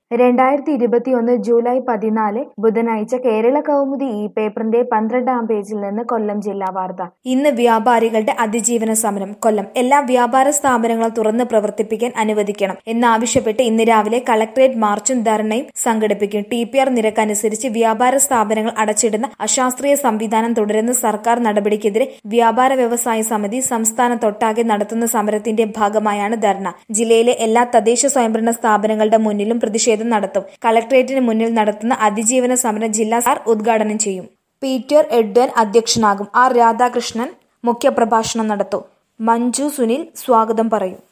രണ്ടായിരത്തി ഇരുപത്തിയൊന്ന് ജൂലൈ പതിനാല് ബുധനാഴ്ച കേരള കൗമുദി ഈ പേപ്പറിന്റെ പന്ത്രണ്ടാം പേജിൽ നിന്ന് കൊല്ലം ജില്ലാ വാർത്ത ഇന്ന് വ്യാപാരികളുടെ അതിജീവന സമരം കൊല്ലം എല്ലാ വ്യാപാര സ്ഥാപനങ്ങളും തുറന്ന് പ്രവർത്തിപ്പിക്കാൻ അനുവദിക്കണം എന്നാവശ്യപ്പെട്ട് ഇന്ന് രാവിലെ കളക്ടറേറ്റ് മാർച്ചും ധർണയും സംഘടിപ്പിക്കും ടി പി ആർ നിരക്കനുസരിച്ച് വ്യാപാര സ്ഥാപനങ്ങൾ അടച്ചിടുന്ന അശാസ്ത്രീയ സംവിധാനം തുടരുന്ന സർക്കാർ നടപടിക്കെതിരെ വ്യാപാര വ്യവസായ സമിതി സംസ്ഥാനത്തൊട്ടാകെ നടത്തുന്ന സമരത്തിന്റെ ഭാഗമായാണ് ധർണ ജില്ലയിലെ എല്ലാ തദ്ദേശ സ്വയംഭരണ സ്ഥാപനങ്ങളുടെ മുന്നിലും പ്രതിഷേധം നടത്തും കളക്ടറേറ്റിന് മുന്നിൽ നടത്തുന്ന അതിജീവന സമരം ജില്ലാ സാർ ഉദ്ഘാടനം ചെയ്യും പീറ്റർ എഡ്വൻ അധ്യക്ഷനാകും ആർ രാധാകൃഷ്ണൻ മുഖ്യപ്രഭാഷണം നടത്തും മഞ്ജു സുനിൽ സ്വാഗതം പറയും